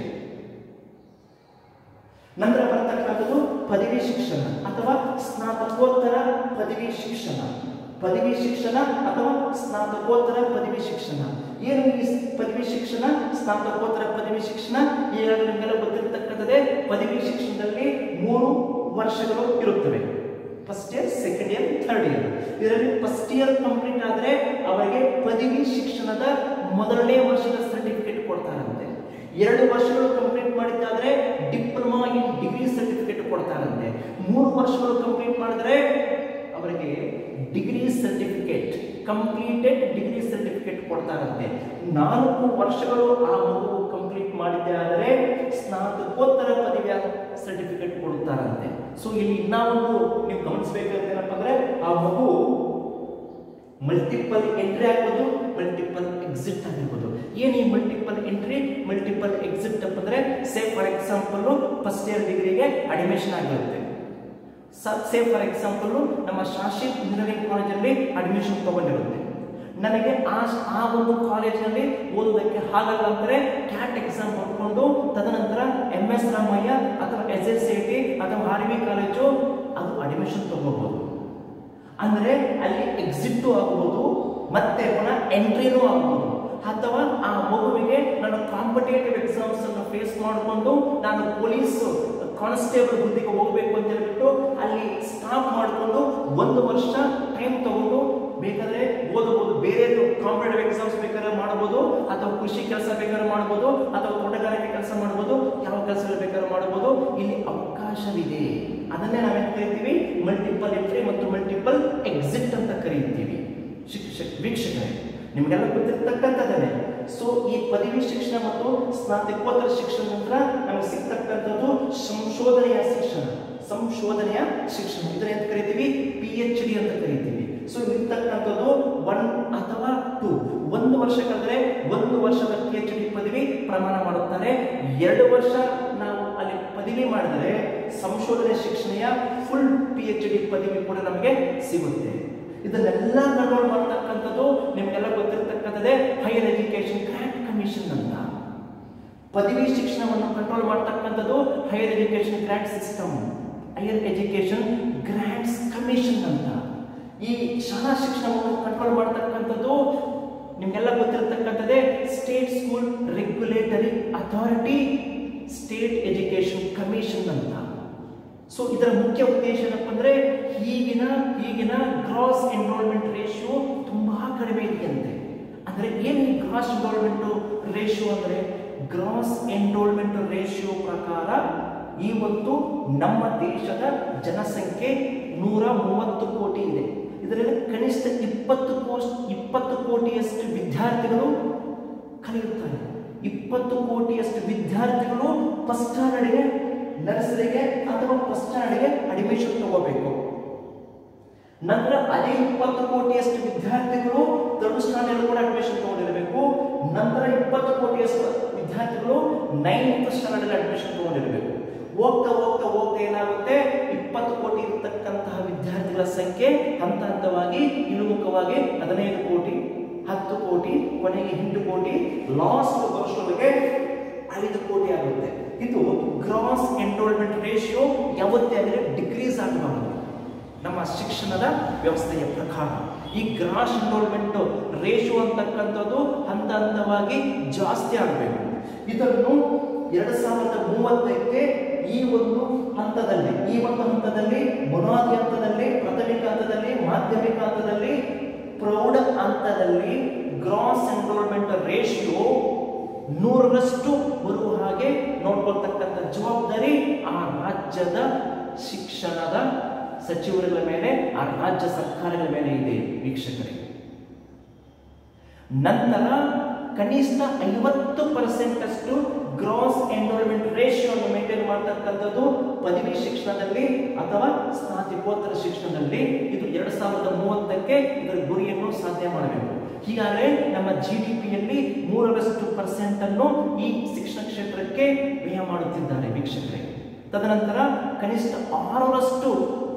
ನಂತರ ಬರ್ತಕ್ಕಂಥದ್ದು ಪದವಿ ಶಿಕ್ಷಣ ಅಥವಾ ಸ್ನಾತಕೋತ್ತರ ಪದವಿ ಶಿಕ್ಷಣ ಪದವಿ ಶಿಕ್ಷಣ ಅಥವಾ ಸ್ನಾತಕೋತ್ತರ ಪದವಿ ಶಿಕ್ಷಣ ಏನು ಈ ಸ್- ಪದವಿ ಶಿಕ್ಷಣ ಸ್ನಾತಕೋತ್ತರ ಪದವಿ ಶಿಕ್ಷಣ ಈಗಾಗಲೇ ನಿಮಗೆಲ್ಲ ಗೊತ್ತಿರತಕ್ಕಂಥದ್ದೇ ಪದವಿ ಶಿಕ್ಷಣದಲ್ಲಿ ಮೂರು ವರ್ಷಗಳು ಇರುತ್ತವೆ first year second year third year ಇದರಲ್ಲಿ ಫಸ್ಟ್ ಇಯರ್ ಕಂಪ್ಲೀಟ್ ಆದರೆ ಅವರಿಗೆ ಪದವಿ ಶಿಕ್ಷಣದ ಮೊದಲನೇ ವರ್ಷದ ಸರ್ಟಿಫಿಕೇಟ್ ಕೊಡ್ತಾರಂತೆ ಎರಡು ವರ್ಷಗಳು ಕಂಪ್ಲೀಟ್ ಮಾಡಿದ್ದಾದ್ರೆ ಡಿಪ್ಲೊಮಾ ಇನ್ ಡಿಗ್ರಿ ಸರ್ಟಿಫಿಕೇಟ್ ಕೊಡ್ತಾರಂತೆ ಮೂರು ವರ್ಷಗಳು ಕಂಪ್ಲೀಟ್ ಮಾಡಿದ್ರೆ ಅವರಿಗೆ degree certificate completed degree certificate ಕೊಡ್ತಾರಂತೆ ನಾಲ್ಕು ವರ್ಷಗಳು ಆ ಮಗು ಕಂಪ್ಲೀಟ್ ಮಾಡಿದ್ದೆ ಆದರೆ ಸ್ನಾತಕೋತ್ತರ ಪದವಿಯ ಸರ್ಟಿಫಿಕೇಟ್ ಕೊಡ್ತಾರಂತೆ ಸೊ ಇಲ್ಲಿ ಇನ್ನ ಒಂದು ನೀವು ಗಮನಿಸಬೇಕಾದ ಏನಪ್ಪ ಅಂದ್ರೆ ಆ ಮಗು ಮಲ್ಟಿಪಲ್ ಎಂಟ್ರಿ ಆಗ್ಬೋದು ಮಲ್ಟಿಪಲ್ ಎಕ್ಸಿಟ್ ಆಗಿರ್ಬೋದು ಏನು ಈ ಮಲ್ಟಿಪಲ್ ಎಂಟ್ರಿ ಮಲ್ಟಿಪಲ್ ಎಕ್ಸಿಟ್ ಅಂತಂದ್ರೆ say for example first year ಡಿಗ್ರಿಗೆ ಅಡ್ಮಿಷನ್ ಆಗಿರುತ್ತೆ ಸೇ ಫಾರ್ ಎಕ್ಸಾಂಪಲ್ ನಮ್ಮ ಶಾಶಿ ಇಂಜಿನಿಯರಿಂಗ್ ಕಾಲೇಜಲ್ಲಿ ಅಡ್ಮಿಷನ್ ತಗೊಂಡಿರುತ್ತೆ ನನಗೆ ಆ ಆ ಒಂದು ಕಾಲೇಜಿನಲ್ಲಿ ಓದೋದಕ್ಕೆ ಆಗಲ್ಲ ಅಂದರೆ ಕ್ಯಾಟ್ ಎಕ್ಸಾಮ್ ಬರ್ಕೊಂಡು ತದನಂತರ ಎಂ ಎಸ್ ರಾಮಯ್ಯ ಅಥವಾ ಎಸ್ ಎಸ್ ಸಿ ಟಿ ಅಥವಾ ಆರ್ ವಿ ಕಾಲೇಜು ಅದು ಅಡ್ಮಿಷನ್ ತಗೋಬಹುದು ಅಂದ್ರೆ ಅಲ್ಲಿ ಎಕ್ಸಿಟ್ ಆಗ್ಬೋದು ಮತ್ತೆ ಪುನಃ ಎಂಟ್ರಿನೂ ಆಗ್ಬೋದು ಅಥವಾ ಆ ಮಗುವಿಗೆ ನಾನು ಕಾಂಪಿಟೇಟಿವ್ ಎಕ್ಸಾಮ್ಸ್ ಅನ್ನು ಫೇಸ್ ಮಾಡಿಕೊಂಡು ನಾನು ಪೊಲೀಸ್ ಕಾನ್ಸ್ಟೇಬಲ್ ಹುದ್ದೆಗೆ ಹೋಗಬೇಕು ಅಂತ ಹೇಳ್ಬಿಟ್ಟು ಅಲ್ಲಿ ಸ್ಟಾಪ್ ಮಾಡಿಕೊಂಡು ಒಂದು ವರ್ಷ ಟೈಮ್ ತಗೊಂಡು ಬೇಕಾದ್ರೆ ಓದಬಹುದು ಬೇರೆ ಕಾಂಪಿಟೇಟಿವ್ ಎಕ್ಸಾಮ್ಸ್ ಬೇಕಾದ್ರೆ ಮಾಡಬಹುದು ಅಥವಾ ಕೃಷಿ ಕೆಲಸ ಬೇಕಾದ್ರೆ ಮಾಡಬಹುದು ಅಥವಾ ತೋಟಗಾರಿಕೆ ಕೆಲಸ ಮಾಡಬಹುದು ಯಾವ ಕೆಲಸ ಬೇಕಾದ್ರೆ ಮಾಡಬಹುದು ಇಲ್ಲಿ ಅವಕಾಶವಿದೆ ಅದನ್ನೇ ನಾವೇನು ಕರಿತೀವಿ ಮಲ್ಟಿಪಲ್ ಎಂಟ್ರಿ ಮತ್ತು ಮಲ್ಟಿಪಲ್ ಎಕ್ಸಿಟ್ ಅಂತ ಕರೀತೀವಿ ಶಿಕ್ಷಕ ವೀಕ್ಷಕರೇ ನಿಮಗೆಲ್ಲ ಗೊತ್ತಿರ್ತಕ್ಕಂಥದ್ದೇ ಸೊ ಈ ಪದವಿ ಶಿಕ್ಷಣ ಮತ್ತು ಸ್ನಾತಕೋತ್ತರ ಶಿಕ್ಷಣ ನಂತರ ನಮಗೆ ಸಿಗ್ತಕ್ಕಂಥದ್ದು ಸಂಶೋಧನೆಯ ಶಿಕ್ಷಣ ಸಂಶೋಧನೆಯ ಶಿಕ್ಷಣ ಇದನ್ನ ಅಂತ ಕರಿತೀವಿ ಪಿ ಎಚ್ ಡಿ ಅಂತ ಕರಿತೀವಿ ಸೊ ಇರ್ತಕ್ಕಂಥದ್ದು ಒನ್ ಅಥವಾ ಟೂ ಒಂದು ವರ್ಷ ಕಳೆದ್ರೆ ಒಂದು ವರ್ಷದ ಪಿ ಎಚ್ ಡಿ ಪದವಿ ಪ್ರಮಾಣ ಮಾಡುತ್ತಾರೆ ಎರಡು ವರ್ಷ ನಾವು ಅಲ್ಲಿ ಪದವಿ ಮಾಡಿದರೆ ಸಂಶೋಧನೆ ಶಿಕ್ಷಣೆಯ ಫುಲ್ ಪಿ ಎಚ್ ಡಿ ಪದವಿ ಕೂಡ ನಮಗೆ ಸಿಗುತ್ತೆ ಇದನ್ನೆಲ್ಲ ಕಂಟ್ರೋಲ್ ಮಾಡ್ತಕ್ಕಂಥದ್ದು ನಿಮಗೆಲ್ಲ ಗೊತ್ತಿರತಕ್ಕಂಥದ್ದೇ ಹೈಯರ್ ಎಜುಕೇಶನ್ ಗ್ರಾಂಟ್ ಕಮಿಷನ್ ಅಂತ ಪದವಿ ಶಿಕ್ಷಣವನ್ನು ಕಂಟ್ರೋಲ್ ಮಾಡ್ತಕ್ಕಂಥದ್ದು higher education grant system higher education grants commission ಅಂತ ಈ ಶಾಲಾ ಶಿಕ್ಷಣವನ್ನು ಕಂಟ್ರೋಲ್ ಮಾಡ್ತಕ್ಕಂಥದ್ದು ನಿಮಗೆಲ್ಲ ಗೊತ್ತಿರತಕ್ಕಂಥದ್ದೇ state school regulatory authority state education commission ಅಂತ ಸೊ ಇದರ ಮುಖ್ಯ ಉದ್ದೇಶ ಏನಪ್ಪ ಅಂದ್ರೆ ಈಗಿನ ಈಗಿನ ಗ್ರಾಸ್ ಎನ್ರೋಲ್ಮೆಂಟ್ ರೇಷಿಯೋ ತುಂಬಾ ಕಡಿಮೆ ಇದೆಯಂತೆ ಅಂದ್ರೆ ಏನು ಈ ಗ್ರಾಸ್ ಎನ್ರೋಲ್ಮೆಂಟ್ ರೇಷಿಯೋ ಅಂದ್ರೆ ಗ್ರಾಸ್ ಎನ್ರೋಲ್ಮೆಂಟ್ ರೇಷಿಯೋ ಪ್ರಕಾರ ಇವತ್ತು ನಮ್ಮ ದೇಶದ ಜನಸಂಖ್ಯೆ ನೂರ ಮೂವತ್ತು ಕೋಟಿ ಇದೆ ಇದರಲ್ಲಿ ಕನಿಷ್ಠ ಇಪ್ಪತ್ತು ಕೋಟಿ ಇಪ್ಪತ್ತು ಕೋಟಿಯಷ್ಟು ವಿದ್ಯಾರ್ಥಿಗಳು ಕಲಿಯುತ್ತಾರೆ ಇಪ್ಪತ್ತು ಕೋಟಿಯಷ್ಟು ವಿದ್ಯಾರ್ಥಿಗಳು ಫಸ್ಟ್ ಸ್ಟ್ಯಾಂಡರ್ಡ್ಗೆ ನರ್ಸರಿಗೆ ಅಥವಾ ಫಸ್ಟ್ ಸ್ಟ್ಯಾಂಡರ್ಡ್ಗೆ ಅಡ್ಮಿಷನ್ ತಗೋಬೇಕು ನಂತರ ಅದೇ ಇಪ್ಪತ್ತು ಕೋಟಿಯಷ್ಟು ವಿದ್ಯಾರ್ಥಿಗಳು ಥರ್ಡ್ ಸ್ಟ್ಯಾಂಡರ್ಡ್ ಕೂಡ ಅಡ್ಮಿಷನ್ ತಗೊಂಡಿರಬೇಕು ನಂತರ ಇಪ್ಪತ್ತು ಕೋಟಿಯಷ್ಟು ವಿದ್ಯಾರ್ಥಿಗಳು ನೈನ್ತ್ ಸ್ಟ್ಯಾಂಡರ್ಡ್ ಅಡ್ಮಿಷನ್ ತಗೊಂಡಿರಬೇಕು ಹೋಗ್ತಾ ಹೋಗ್ತಾ ಹೋಗ್ತಾ ಏನಾಗುತ್ತೆ ಇಪ್ಪತ್ತು ಕೋಟಿ ಇರತಕ್ಕಂತಹ ವಿದ್ಯಾರ್ಥಿಗಳ ಸಂಖ್ಯೆ ಹಂತ ಹಂತವಾಗಿ ಇಳುಮುಖವಾಗಿ ಹದಿನೈದು ಕೋಟಿ ಹತ್ತು ಕೋಟಿ ಕೊನೆಗೆ ಎಂಟು ಕೋಟಿ ಲಾಸ್ಟ್ ವರ್ಷದೊಳಗೆ ಐದು ಕೋಟಿ ಆಗುತ್ತೆ ಇದು ಗ್ರಾಸ್ ಎನ್ರೋಲ್ಮೆಂಟ್ ರೇಷಿಯೋ ಯಾವತ್ತೇ ಆದರೆ ಡಿಕ್ರೀಸ್ ಆಗಬಾರದು ನಮ್ಮ ಶಿಕ್ಷಣದ ವ್ಯವಸ್ಥೆಯ ಪ್ರಕಾರ ಈ ಗ್ರಾಸ್ ಎನ್ರೋಲ್ಮೆಂಟ್ ರೇಷಿಯೋ ಅಂತಕ್ಕಂಥದ್ದು ಹಂತ ಹಂತವಾಗಿ ಜಾಸ್ತಿ ಆಗಬೇಕು ಇದನ್ನು ಎರಡು ಸಾವಿರದ ಮೂವತ್ತಕ್ಕೆ ಈ ಒಂದು ಹಂತದಲ್ಲಿ ಈ ಒಂದು ಹಂತದಲ್ಲಿ ಬುನಾದಿ ಹಂತದಲ್ಲಿ ಪ್ರಾಥಮಿಕ ಹಂತದಲ್ಲಿ ಮಾಧ್ಯಮಿಕ ಹಂತದಲ್ಲಿ ಪ್ರೌಢ ಹಂತದಲ್ಲಿ ಗ್ರಾಸ್ ಎನ್ರೋಲ್ಮೆಂಟ್ ರೇಷಿಯೋ ನೂರರಷ್ಟು ಬರುವ ಹಾಗೆ ನೋಡ್ಕೊಳ್ತಕ್ಕಂಥ ಜವಾಬ್ದಾರಿ ಆ ರಾಜ್ಯದ ಶಿಕ್ಷಣದ ಸಚಿವರುಗಳ ಮೇಲೆ ಆ ರಾಜ್ಯ ಸರ್ಕಾರಗಳ ಮೇಲೆ ಇದೆ ವೀಕ್ಷಕರೇ ನಂತರ ಕನಿಷ್ಠ ಐವತ್ತು ಪರ್ಸೆಂಟ್ ಅಷ್ಟು ಗ್ರಾಸ್ ಎನ್ರೋಲ್ಮೆಂಟ್ ರೇಷಿಯೋವನ್ನು ಮೇಂಟೈನ್ ಮಾಡ್ತಕ್ಕಂಥದ್ದು ಪದವಿ ಶಿಕ್ಷಣದಲ್ಲಿ ಅಥವಾ ಸ್ನಾತಕೋತ್ತರ ಶಿಕ್ಷಣದಲ್ಲಿ ಇದು ಎರಡು ಸಾವಿರದ ಮೂವತ್ತಕ್ಕೆ ಇದರ ಗುರಿಯನ್ನು ಸಾಧ್ಯ ಮಾಡಬೇಕು ಹೀಗಾದರೆ ನಮ್ಮ ಜಿ ಡಿ ಪಿಯಲ್ಲಿ ಮೂರರಷ್ಟು ಪರ್ಸೆಂಟ್ ಅನ್ನು ಈ ಶಿಕ್ಷಣ ಕ್ಷೇತ್ರಕ್ಕೆ ವ್ಯಯ ಮಾಡುತ್ತಿದ್ದಾರೆ ವೀಕ್ಷಕರೇ ತದನಂತರ ಕನಿಷ್ಠ ಆರರಷ್ಟು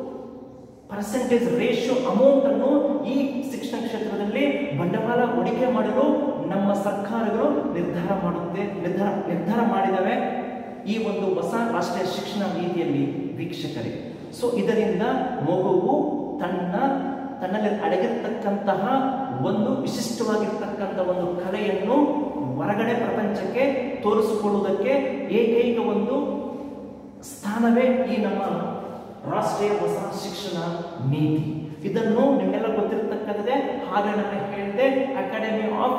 ಪರ್ಸೆಂಟೇಜ್ ರೇಷಿಯೋ ಅಮೌಂಟ್ ಅನ್ನು ಈ ಶಿಕ್ಷಣ ಕ್ಷೇತ್ರದಲ್ಲಿ ಬಂಡವಾಳ ಹೂಡಿಕೆ ಮಾಡಲು ನಮ್ಮ ಸರ್ಕಾರಗಳು ನಿರ್ಧಾರ ಮಾಡುತ್ತೆ ನಿರ್ಧಾರ ನಿರ್ಧಾರ ಮಾಡಿದವೆ ಈ ಒಂದು ಹೊಸ ರಾಷ್ಟ್ರೀಯ ಶಿಕ್ಷಣ ನೀತಿಯಲ್ಲಿ ವೀಕ್ಷಕರೇ ಸೊ ಇದರಿಂದ ಮಗುವು ತನ್ನ ತನ್ನಲ್ಲಿ ಅಡಗಿರ್ತಕ್ಕಂತಹ ಒಂದು ವಿಶಿಷ್ಟವಾಗಿರ್ತಕ್ಕಂಥ ಒಂದು ಕಲೆಯನ್ನು ಹೊರಗಡೆ ಪ್ರಪಂಚಕ್ಕೆ ತೋರಿಸಿಕೊಳ್ಳುವುದಕ್ಕೆ ಏಕೈಕ ಒಂದು ಸ್ಥಾನವೇ ಈ ನಮ್ಮ ರಾಷ್ಟ್ರೀಯ ಹೊಸ ಶಿಕ್ಷಣ ನೀತಿ ಇದನ್ನು ನಿಮಗೆಲ್ಲ ಗೊತ್ತಿರತಕ್ಕಂಥದ್ದೇ ಹಾಗೆ ನಾನು ಹೇಳಿದೆ academy of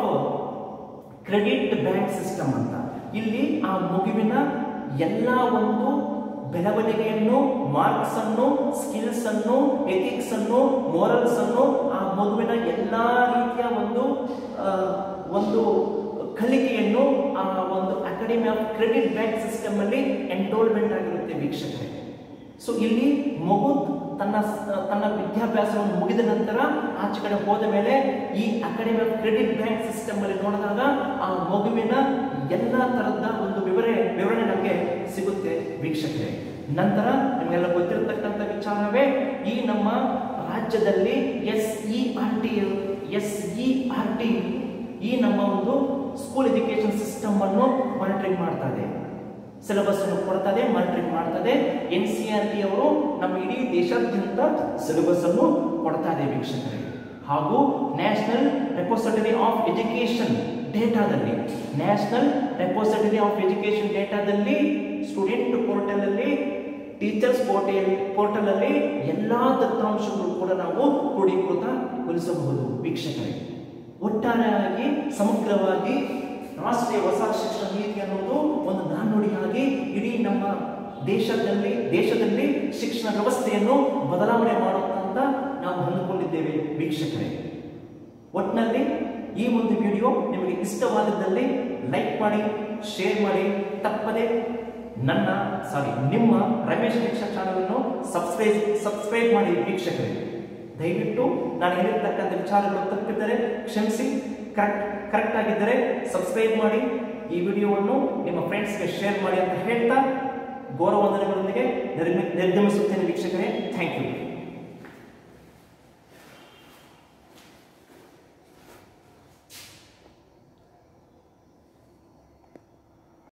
credit bank system ಅಂತ ಇಲ್ಲಿ ಆ ಮಗುವಿನ ಎಲ್ಲ ಒಂದು ಬೆಳವಣಿಗೆಯನ್ನು ಮಾರ್ಕ್ಸ್ ಅನ್ನು ಸ್ಕಿಲ್ಸ್ ಅನ್ನು ಎಥಿಕ್ಸ್ ಅನ್ನು ಮೋರಲ್ಸ್ ಅನ್ನು ಆ ಮಗುವಿನ ಎಲ್ಲಾ ರೀತಿಯ ಒಂದು ಆ, ಒಂದು ಕಲಿಕೆಯನ್ನು ಆ ಒಂದು academy of credit bank system ಅಲ್ಲಿ ಎನ್ರೋಲ್ಮೆಂಟ್ ಆಗಿರುತ್ತೆ ವೀಕ್ಷಕರೇ ಸೊ ಇಲ್ಲಿ ಮಗು ತನ್ನ ತನ್ನ ವಿದ್ಯಾಭ್ಯಾಸವನ್ನು ಮುಗಿದ ನಂತರ ಆಚೆ ಕಡೆ ಹೋದ ಮೇಲೆ ಈ academy of credit bank system ಅಲ್ಲಿ ನೋಡಿದಾಗ ಆ ಮಗುವಿನ ಎಲ್ಲ ತರಹದ ಒಂದು ವಿವರ ವಿವರಣೆ ನಮಗೆ ಸಿಗುತ್ತೆ ವೀಕ್ಷಕರೇ ನಂತರ ನಿಮಗೆಲ್ಲ ಗೊತ್ತಿರತಕ್ಕಂಥ ವಿಚಾರವೇ ಈ ನಮ್ಮ ರಾಜ್ಯದಲ್ಲಿ S E R T S E R T ಈ ನಮ್ಮ ಒಂದು ಸ್ಕೂಲ್ ಎಜುಕೇಶನ್ ಸಿಸ್ಟಮ್ ಅನ್ನು ಮಾನಿಟರಿಂಗ್ ಮಾಡ್ತಾ ಇದೆ ಸಿಲೆಬಸ್ ಅನ್ನು ಕೊಡ್ತದೆ ಮಾನಿಟರಿಂಗ್ ಮಾಡ್ತದೆ ಎನ್ ಸಿ ಆರ್ ಟಿ ಅವರು ನಮ್ಮ ಇಡೀ ದೇಶಾದ್ಯಂತ ಸಿಲೆಬಸ್ ಅನ್ನು ಕೊಡ್ತಾ ಇದೆ ವೀಕ್ಷಕರೇ ಹಾಗೂ ನ್ಯಾಷನಲ್ ರೆಪೋಸಿಟರಿ ಆಫ್ ಎಜುಕೇಶನ್ ಡೇಟಾದಲ್ಲಿ ನ್ಯಾಷನಲ್ ರೆಪೋಸಿಟರಿ ಆಫ್ ಎಜುಕೇಶನ್ ಡೇಟಾದಲ್ಲಿ ಸ್ಟೂಡೆಂಟ್ ಪೋರ್ಟಲ್ ಅಲ್ಲಿ ಟೀಚರ್ಸ್ ಪೋರ್ಟಲ್ ಪೋರ್ಟಲ್ ಅಲ್ಲಿ ಎಲ್ಲಾ ದತ್ತಾಂಶಗಳು ಕೂಡ ನಾವು ಕ್ರೋಢೀಕೃತಗೊಳಿಸಬಹುದು ವೀಕ್ಷಕರೇ ಒಟ್ಟಾರೆಯಾಗಿ ಸಮಗ್ರವಾಗಿ ರಾಷ್ಟ್ರೀಯ ಹೊಸ ಶಿಕ್ಷಣ ನೀತಿ ಅನ್ನೋದು ಒಂದು ನಾಣ್ಣುಡಿಯಾಗಿ ಇಡೀ ನಮ್ಮ ದೇಶದಲ್ಲಿ ದೇಶದಲ್ಲಿ ಶಿಕ್ಷಣ ವ್ಯವಸ್ಥೆಯನ್ನು ಬದಲಾವಣೆ ಮಾಡುತ್ತಾ ಅಂತ ನಾವು ಅಂದುಕೊಂಡಿದ್ದೇವೆ ವೀಕ್ಷಕರೇ ಒಟ್ಟಿನಲ್ಲಿ ಈ ಒಂದು ವಿಡಿಯೋ ನಿಮಗೆ ಇಷ್ಟವಾದದ್ದಲ್ಲಿ ಲೈಕ್ ಮಾಡಿ ಶೇರ್ ಮಾಡಿ ತಪ್ಪದೆ ನನ್ನ ಸಾರಿ ನಿಮ್ಮ ರಮೇಶ್ ದೀಕ್ಷಾ ಚಾನಲ್ ಅನ್ನು ಸಬ್ಸ್ಕ್ರೈಬ್ ಸಬ್ಸ್ಕ್ರೈಬ್ ಮಾಡಿ ವೀಕ್ಷಕರೇ ದಯವಿಟ್ಟು ನಾನು ಹೇಳಿರ್ತಕ್ಕಂಥ ವಿಚಾರಗಳು ತಪ್ಪಿದ್ದರೆ ಕ್ಷಮಿಸಿ ಕರೆಕ್ಟ್ ಕರೆಕ್ಟ್ ಆಗಿದ್ದರೆ ಸಬ್ಸ್ಕ್ರೈಬ್ ಮಾಡಿ ಈ ವಿಡಿಯೋವನ್ನು ನಿಮ್ಮ ಫ್ರೆಂಡ್ಸ್ಗೆ ಶೇರ್ ಮಾಡಿ ಅಂತ ಹೇಳ್ತಾ ಗೌರವಂದನೆಗಳೊಂದಿಗೆ ನಿರ್ಗಮಿಸುತ್ತೇನೆ ವೀಕ್ಷಕರೇ ಥ್ಯಾಂಕ್ ಯು